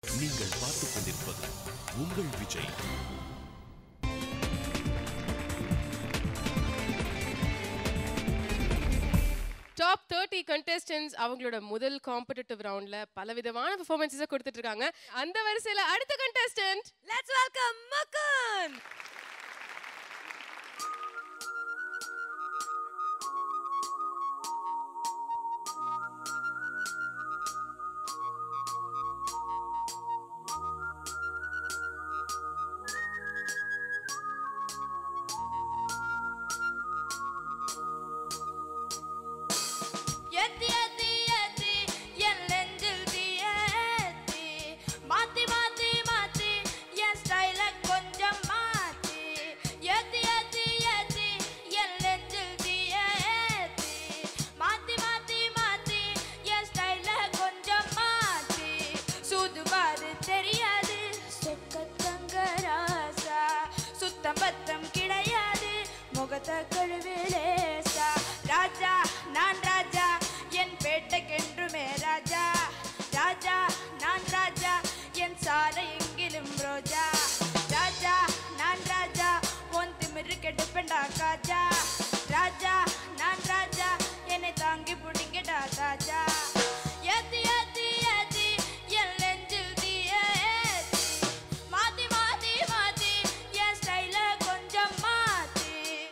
நீங்கள் பார்த்துக் கொண்டிருப்பது உங்கள் விஜய் டாப் தேர்ட்டி கண்டெஸ்டன்ஸ் அவங்களோட முதல் காம்படிட்டிவ் ரவுண்ட்ல பலவிதமான பெர்ஃபார்மன்ஸஸை கொடுத்துட்டு இருக்காங்க அந்த வரிசையில அடுத்த கண்டெஸ்டன்ட் லெட்ஸ் வெல்கம் முகுந்த் ஏத்தி ஏத்தி ஏத்தி என் நெஞ்சில் தீயேத்தி மாத்தி மாத்தி மாத்தி என் ஸ்டைல கொஞ்சம் மாத்தி ஏத்தி ஏத்தி ஏத்தி என் நெஞ்சில் தீயேத்தி மாத்தி மாத்தி மாத்தி என் ஸ்டைல கொஞ்சம் மாத்தி சூதுபாது தெரியாது சொக்க தங்க ராசா சுத்தம் பத்தம் கிடையாது முகத்தை கழுவிலேசா ராஜா நான் ராஜா என் பேட்டைக்கென்றுமே ராஜா ராஜா நான் ராஜா என் சாலை எங்கிலும் ரோஜா ராஜா நான் ராஜா உன் திமிரு கெடுப்பேன்டா காஜா ராஜா நான் ராஜா என்னை தாங்கி பிடிங்கடா தாஜா ஏத்தி ஏத்தி ஏத்தி என் நெஞ்சில் தீயேத்தி மாத்தி மாத்தி மாத்தி என் ஸ்டைல கொஞ்சம் மாத்தி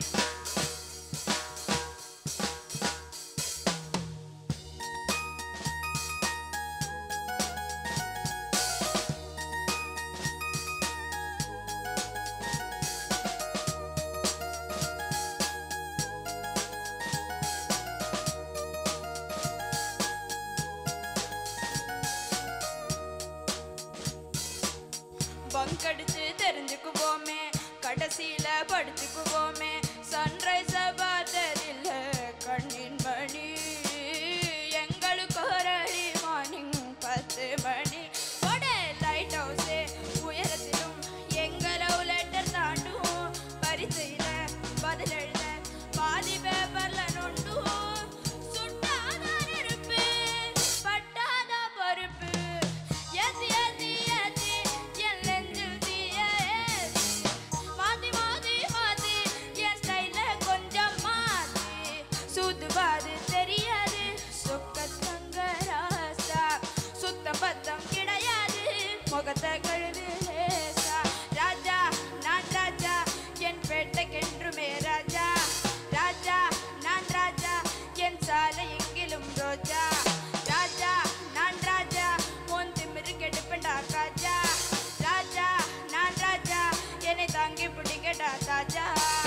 பங்கடிச்சு தெரிஞ்சுக்குவோமே கடைசியில படிச்சுக்குவோமே சன்ரைஸ பார்த்ததில்ல கண்ணின் மணி எங்களுக்கு ஒரு மார்னிங் பத்து மணி ஒடே லைட் ஹவுஸே உயரத்திலும் எங்க லவ் லெட்டர் தாண்டும் பரிசையில பதில் எழுத பாதி பேப்பர்ல நொண்டும் சுட்டாதான் இருப்பு பட்டாத பருப்பு ஏத்தி ஏத்தி ஏத்தி என் நெஞ்சில் தீய ஏத்தி மாத்தி மாத்தி மாத்தி என் ஸ்டைல கொஞ்சம் மாத்தி சூதுவாது தெரியாது சொக்க தங்க ராசா சுத்தம் பத்தம் கிடையாது முகத்தை கழுது லேசா ராஜா நான் ராஜா என் பேட்டைக்கென்றுமே ராஜா ராஜா நான் ராஜா என் சாலை எங்கிலும் ரோஜா ராஜா நான் ராஜா உன் திமிரு கெடுப்பேன்டா காஜா ராஜா நான் ராஜா என்னை தாங்கி பிடிக்கடா தாஜா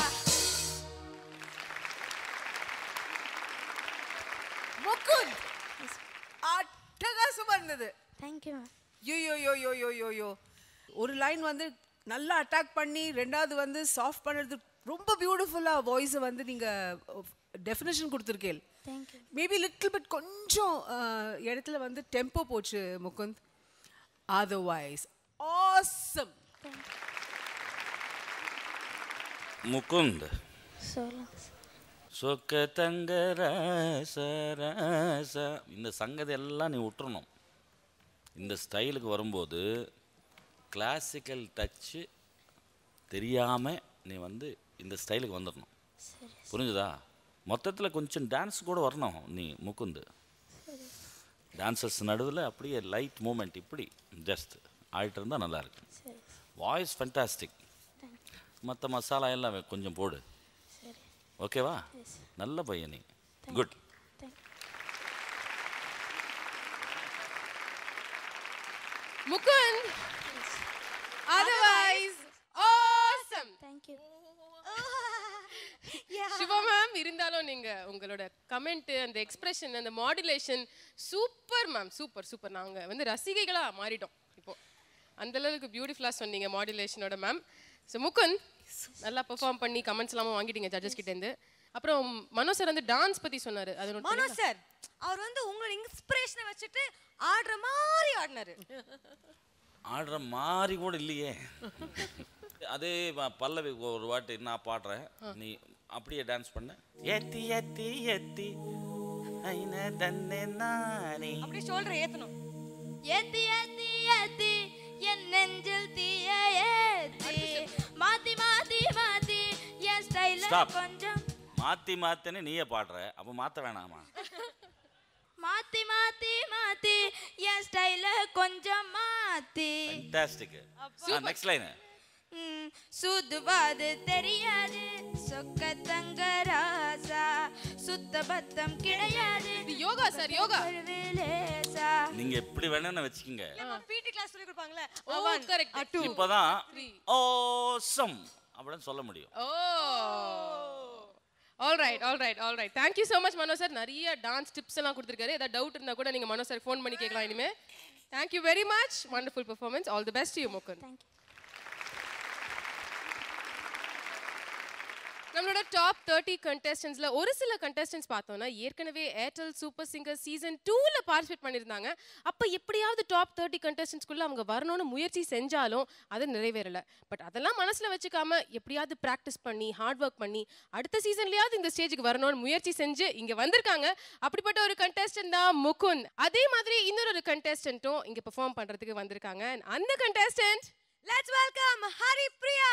முகுந்த் அட்டகாசமா இருந்தது தேங்க்யூ யோ யோ யோ யோ யோ யோ யோ ஒரு லைன் வந்து நல்லா அட்டாக் பண்ணி ரெண்டாவது வந்து சாஃப்ட் பண்ணுறது ரொம்ப பியூட்டிஃபுல்லாக வாய்ஸை வந்து நீங்கள் டெஃபினேஷன் கொடுத்துருக்கேன் தேங்க்யூ மேபி லிட்டில் பிட் கொஞ்சம் அஹ், இடத்துல வந்து டெம்போ போச்சு முகுந்த் அதர்வைஸ் ஆசம் முகுந்த் சொல்லுங்க சொக்க தங்க ராச ராச இந்த சங்கதி எல்லாம் நீ விட்டுறணும் இந்த ஸ்டைலுக்கு வரும்போது கிளாசிக்கல் டச்சு தெரியாமல் நீ வந்து இந்த ஸ்டைலுக்கு வந்துடணும் புரிஞ்சுதா மொத்தத்தில் கொஞ்சம் டான்ஸ் கூட வரணும் நீ முகுந்து டான்சர்ஸ் நடுவில் அப்படியே லைட் மூமெண்ட் இப்படி ஜஸ்ட் ஆகிட்டு இருந்தால் நல்லாயிருக்கும் வாய்ஸ் ஃபென்டாஸ்டிக் மற்ற மசாலா எல்லாம் கொஞ்சம் போடு ஓகேவா நல்ல பையன் நீ good Mukund otherwise awesome thank you Siva ma'am இருந்தாலும் நீங்க உங்களோட கமெண்ட் அந்த எக்ஸ்பிரஷன் அந்த modulation super ma'am super super நாங்க வந்து ரசிகைகளா மாறிட்டோம் இப்போ அந்த அளவுக்கு பியூட்டிஃபுல்லா சொன்னீங்க மாடுலேஷனோட மேம் ஸோ முகுந்த் நல்லா பெர்ஃபார்ம் பண்ணி கமெண்ட்ஸ் எல்லாமே வாங்கிட்டீங்க ஜட்ஜஸ் கிட்ட இருந்து அப்புறம் மனோ சார் வந்து டான்ஸ் பத்தி சொன்னாரு அது ஒண்ணு மனோ சார் அவர் வந்து உங்களோட இன்ஸ்பிரேஷனை வச்சுட்டு ஆடுற மாதிரி ஆடினாரு ஆடுற மாதிரி கூட இல்லையே அதே ப- பல்லவி ஒரு வாட்டி நான் பாடுறேன் நீ அப்படியே டான்ஸ் பண்ண ஏத்தி ஏத்தி ஏத்தி ஐன தன்னே நானே அப்படியே ஷோல்டர் ஏத்தணும் ஏத்தி ஏத்தி ஏத்தி நெஞ்சில் தீய ஏத்தி மாத்தி மாத்தி மாத்தி என் ஸ்டைல Stop. கொஞ்சம் மாற்றி மாத்தன்னு நீயே பாடுற அப்போ மாற்ற வேணாமா மாத்தி மாத்தி மாத்தி என் ஸ்டைல கொஞ்சம் மாத்தி ஃபேண்டாஸ்டிக் நெக்ஸ்ட் லைனு ம், சுதுவாது தெரியாது சொக்க தங்க ராசா சுத்த பத்தம் கிடையாது இது யோகா சார் யோகா ஒரு விலேசா நீங்கள் எப்படி வேணும்னு வச்சுக்கோங்க பிடி கிளாஸ் சொல்லி கொடுப்பாங்களே ஓ கரெக்ட் இப்போதான் ஓசம் அப்படின்னு சொல்ல முடியும் oh all right all right all right thank you so much Mano sir நிறைய டான்ஸ் டிப்ஸ் எல்லாம் கொடுத்துருக்காரு ஏதாவது டவுட் இருந்தால் கூட நீங்கள் மனோ சார் ஃபோன் பண்ணி கேட்கலாம் இனிமே thank you very much wonderful performance all the best you Mukund Thank you. நம்மளோட டாப் தேர்ட்டி கண்டெஸ்டன்ஸ்ல ஒரு சில கண்டெஸ்டன்ஸ் பார்த்தோம்னா ஏற்கனவே ஏர்டெல் சூப்பர் சிங்கர் சீசன் டூல பார்ட்டிசிபேட் பண்ணியிருந்தாங்க அப்போ எப்படியாவது டாப் தேர்ட்டி கண்டெஸ்டன்ஸ்குள்ள அவங்க வரணும்னு முயற்சி செஞ்சாலும் அது நிறைவேறல பட் அதெல்லாம் மனசுல வச்சுக்காம எப்படியாவது ப்ராக்டிஸ் பண்ணி ஹார்ட் ஒர்க் பண்ணி அடுத்த சீசன்லயாவது இந்த ஸ்டேஜுக்கு வரணும்னு முயற்சி செஞ்சு இங்க வந்திருக்காங்க அப்படிப்பட்ட ஒரு கண்டெஸ்டன்ட் தான் முகுந்த் அதே மாதிரி இன்னொரு கண்டெஸ்டன்ட்டும் இங்க பெர்ஃபார்ம் பண்றதுக்கு வந்திருக்காங்க And அந்த contestant let's welcome Hari Priya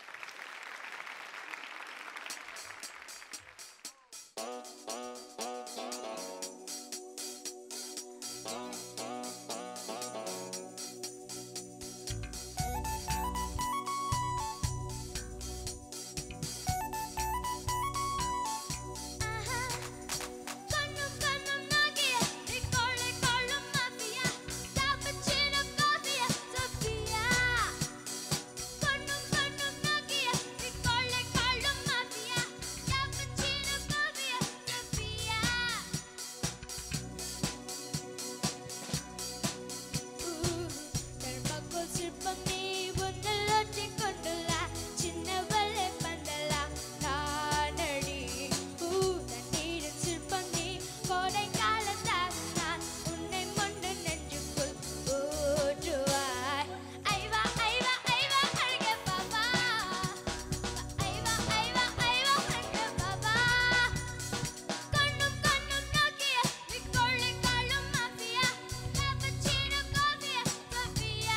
கண்ணும் கண்ணும் நாகிய நிக்கோளை காளும் மாஃபியா காப்பச்சினோ காஃபியா சோஃபியா கண்ணும் கண்ணும் நாகிய நிக்கோளை காளும் மாஃபியா காப்பச்சினோ காஃபியா சோஃபியா தர்மக்கோல் சிற்பம் நீ உன்னில் ஒட்டிக்கொண்டுள்ள சின்னவளே பந்தலா நானடி தண்ணீரின் சிற்பம் நீ கோடை காலத்தாக நான் உன்னை கொண்டு நெஞ்சுக்குள் ஊற்றுவாய் ஐவா ஐவா ஐவா அழகே பாபா ஐவா ஐவா ஐவா அழகே பாபா கண்ணும் கண்ணும் நோக்கிய நிக்கோளை காளும் மாஃபியா காப்பச்சினோ காஃபியா Sofia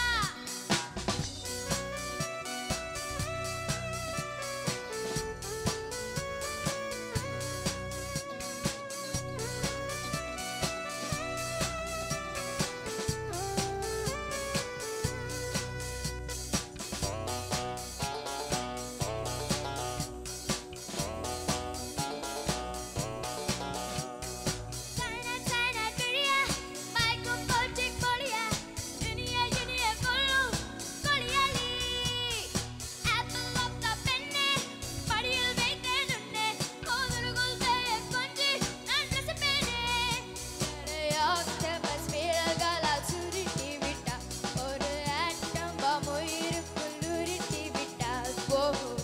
China, China, Korea, Michael Kotick, Korea, Dunia, Dunia, Kulu, Koreali. Apple of the penny, படியில் வைத்தேன் உன்னை, கோவிலுக்குள் செய்ய கொஞ்சி நான் ரசிப்பேனே. octopus விரல்களால் சுருட்டி விட்டா, ஒரு atom bomb உயிருக்குள் உருட்டி விட்டால் போகும்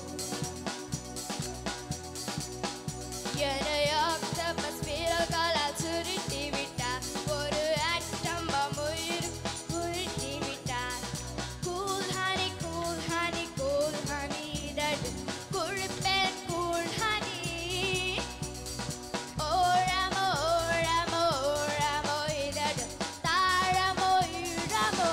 என்னை octopus விரல்களால் சுருட்டி விட்டார். ஒரு atom bomb உயிர் உருட்டி விட்டார். Cool honey, cool honey, cool honey, இதழ் குளிப்பேன் cool honey. ஓரமோ, ஓரமோ, ஓரமோ, இதழ் தாழமோ, இழமோ.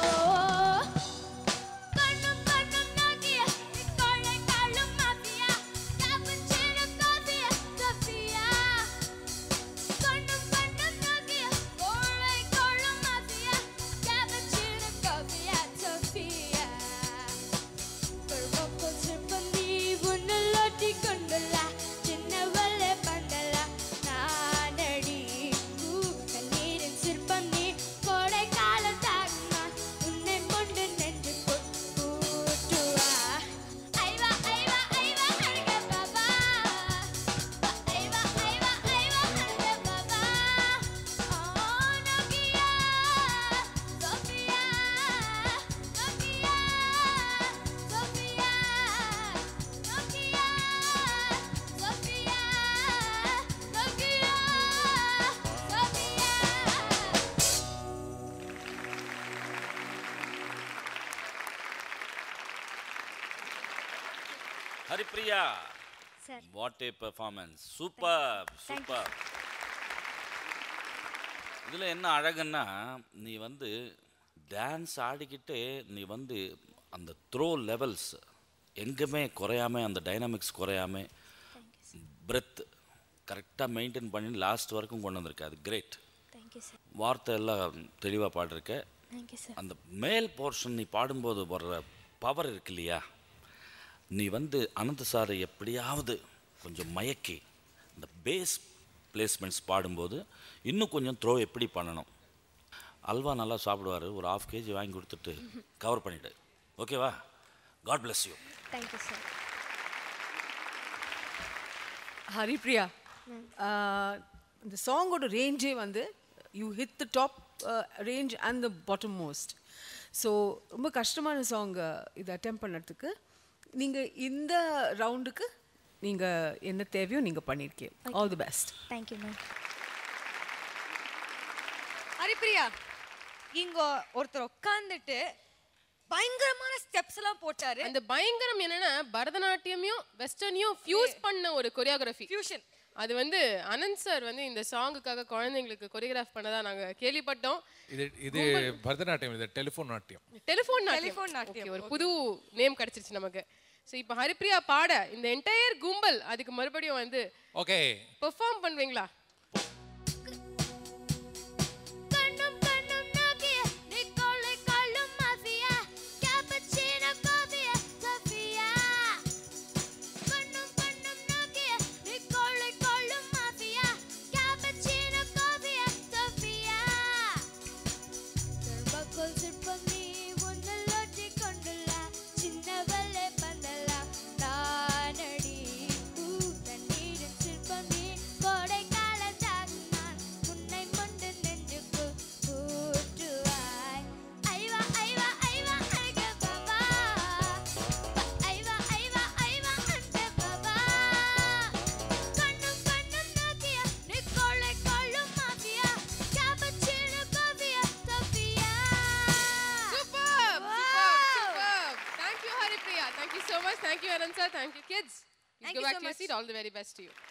கண்ணும் கண்ணும் நோக்கிய நிக்கோளை காளும் மாஃபியா காப்புச்சினோ காஃபியா சோஃபியா கண்ணும் கண்ணும் நோக்கிய கோளை காளும் மாஃபியா காப்புச்சினோ காஃபியா சோஃபியா பெருமக்கள் சிற்பம் நீ உன்னில் ஒட்டிக்கொண்டுள்ள சின்னவளே பந்தலா நானடி கண்ணீரின் சிற்பம் நீ கோடை காலத்தாக நான் உன்னை கொண்டு நெஞ்சு கூட்டுவா ஐவா ஐவா ஐவா அழகே பாபா ஐவா ஐவா ஐவா அழகே பாபா oh Nokia Sofia Nokia Sofia Nokia Sofia Nokia Sofia Haripriya Sir. What a performance super super இதில் என்ன அழகுன்னா நீ வந்து டான்ஸ் ஆடிக்கிட்டு நீ வந்து அந்த த்ரோ லெவல்ஸ் எங்கேயுமே குறையாம அந்த டைனாமிக்ஸ் குறையாம பிரெத் கரெக்டாக மெயின்டைன் பண்ணி லாஸ்ட் வரைக்கும் கொண்டு வந்திருக்க அது கிரேட் தேங்க்யூ சார் வார்த்தை எல்லாம் தெளிவாக பாடிருக்க தேங்க்யூ சார் அந்த மேல் போர்ஷன் நீ பாடும்போது வர்ற பவர் இருக்கு இல்லையா நீ வந்து அனந்த சாரை எப்படியாவது கொஞ்சம் மயக்கி இந்த பேஸ் பிளேஸ்மெண்ட்ஸ் பாடும்போது இன்னும் கொஞ்சம் த்ரோ எப்படி பண்ணணும் அல்வா நல்லா சாப்பிடுவார் ஒரு ஆஃப் கேஜி வாங்கி கொடுத்துட்டு கவர் பண்ணிவிடு ஓகேவா God bless you thank you sir Haripriya இந்த சாங்கோட ரேஞ்சே வந்து you hit the top range and the bottom most so ரொம்ப கஷ்டமான சாங் இதை அட்டம் பண்ணுறதுக்கு நீங்கள் இந்த ரவுண்டுக்கு நீங்கள் என்ன தேவையோ நீங்கள் பண்ணியிருக்கீங்க all the best thank you ma'am Haripriya இங்க ஒருத்தர் உட்காந்துட்டு பயங்கரமான ஸ்டெப்ஸ் எல்லாம் போட்டாரு அந்த பயங்கரம் என்னன்னா பரதநாட்டியமையும் வெஸ்டர்னையும் ஃபியூஸ் பண்ண ஒரு கொரியோகிராஃபி ஃபியூஷன் அது வந்து அனந்த் சார் வந்து இந்த சாங்குக்காக குழந்தைங்களுக்கு கொரியோகிராஃப் பண்ணதா நாங்க கேள்விப்பட்டோம் இது இது பரதநாட்டியம் இது டெலிஃபோன் நாட்டியம் டெலிஃபோன் Telephone நாட்டியம், நாட்டியம் ஒரு புது நேம் கிடைச்சிருச்சு நமக்கு ஸோ இப்போ ஹரிப்ரியா பாட இந்த என்டையர் கும்பல் அதுக்கு மறுபடியும் வந்து ஓகே பெர்ஃபார்ம் பண்ணுவீங்களா கண்ணும் கண்ணும் நோக்கிய நிக்கோலை கள்ளும் மாஃபியா கேப்பச்சினோ காஃபியா சஃபியா கண்ணும் கண்ணும் நோக்கிய நிக்கோலை கள்ளும் மாஃபியா கேப்பச்சினோ காஃபியா சஃபியா தர்மக்கோல் சிற்பம் நீ உன்னில் ஒட்டி கொண்டுள்ள சின்னவளே பந்தலாம் நானடி பூ தண்ணீரின் சிற்பம் நீ கோடைக்கால ஜாகுனான் உன்னை மொண்டு நெஞ்சுக்கு ஊற்றுவாய் ஐவா ஐவா ஐவா அழக பாபா ஐவா ஐவா ஐவா அந்த பாபா கண்ணும் கண்ணும் நோக்கிய நிக்கோலை கொள்ளும் மாஃபியா கேப்பச்சினோ காஃபியா Safiya Superb! Superb! Superb! Thank you, Haripriya. Thank you so much. Thank you, Anand sir. Thank you, kids. You Thank go you back so to your much. seat. All the very best to you.